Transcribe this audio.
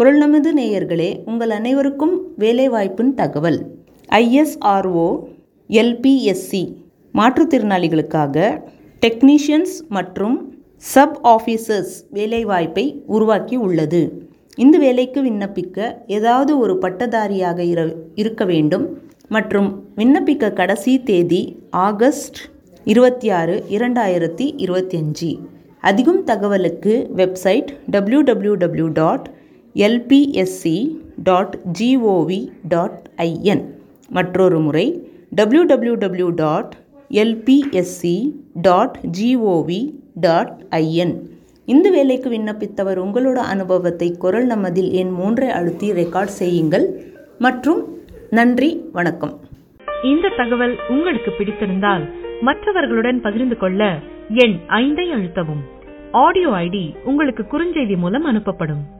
குரல் நமது நேயர்களே உங்கள் அனைவருக்கும் வேலைவாய்ப்பின் தகவல் ஐஎஸ்ஆர்ஓ எல்பிஎஸ்சி மாற்றுத்திறனாளிகளுக்காக டெக்னீஷியன்ஸ் மற்றும் சப் ஆஃபீஸர்ஸ் வேலைவாய்ப்பை உருவாக்கி உள்ளது இந்த வேலைக்கு விண்ணப்பிக்க ஏதாவது ஒரு பட்டதாரியாக இர இருக்க வேண்டும் மற்றும் விண்ணப்பிக்க கடைசி தேதி ஆகஸ்ட் இருபத்தி ஆறு இரண்டாயிரத்தி இருபத்தி அஞ்சு அதிகம் தகவலுக்கு website W W W dot LPSC dot GOV dot IN மற்றொரு முறை W W W dot LPSC dot GOV dot IN இந்த வேலைக்கு விண்ணப்பித்தவர் உங்களோட அனுபவத்தை குரல் நமதில் எண் மூன்றை அழுத்தி ரெக்கார்ட் செய்யுங்கள் மற்றும் நன்றி வணக்கம் இந்த தகவல் உங்களுக்கு பிடித்திருந்தால் மற்றவர்களுடன் பகிர்ந்து கொள்ள எண் ஐந்தை அழுத்தவும் ஆடியோ ஐடி உங்களுக்கு குறுஞ்செய்தி மூலம் அனுப்பப்படும்